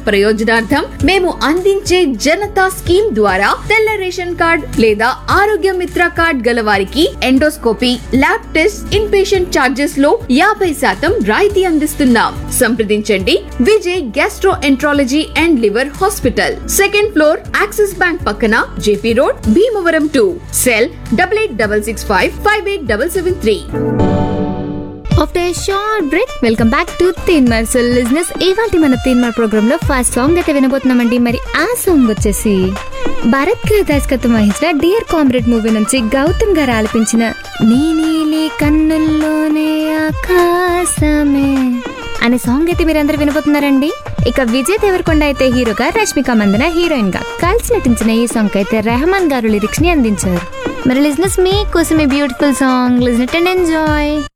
ప్రయోజనార్థం మేము అందించే జనతా స్కీమ్ ద్వారా తెల్ల రేషన్ కార్డ్ లేదా ఆరోగ్య మిత్ర కార్డ్ గల వారికి endoscopy lab test inpatient charges లో యాభై శాతం రాయితీ అందిస్తున్నాం సంప్రదించండి Vijay gastroenterology and liver hospital second floor Axis bank పక్కన JP road Bhimavaram to cell double eight double six five five eight double seven three after short break welcome back to Teenmaar so listeners ఇవాళ మన Teenmaar programme లో first song అయితే వినబోతున్నామండి మరి ఆ song వచ్చేసి భారత్ గారి దర్శకత్వం వహించిన డియర్ కామ్రేడ్ మూవీ నుంచి గౌతమ్ గారు ఆలపించిన నీ నీలి కన్నుల్లోనే ఆకాశమే అనే సాంగ్ అయితే మీరందరూ వినబోతున్నారండి ఇక విజయ్ దేవరకొండ అయితే హీరోగా రష్మిక మందన హీరోయిన్ గా కలిసి నటించిన ఈ సాంగ్ అయితే రెహమాన్ గారు లిరిక్స్ ని అందించారు మరి లిజినెస్ మీకోసమే beautiful song listen it and enjoy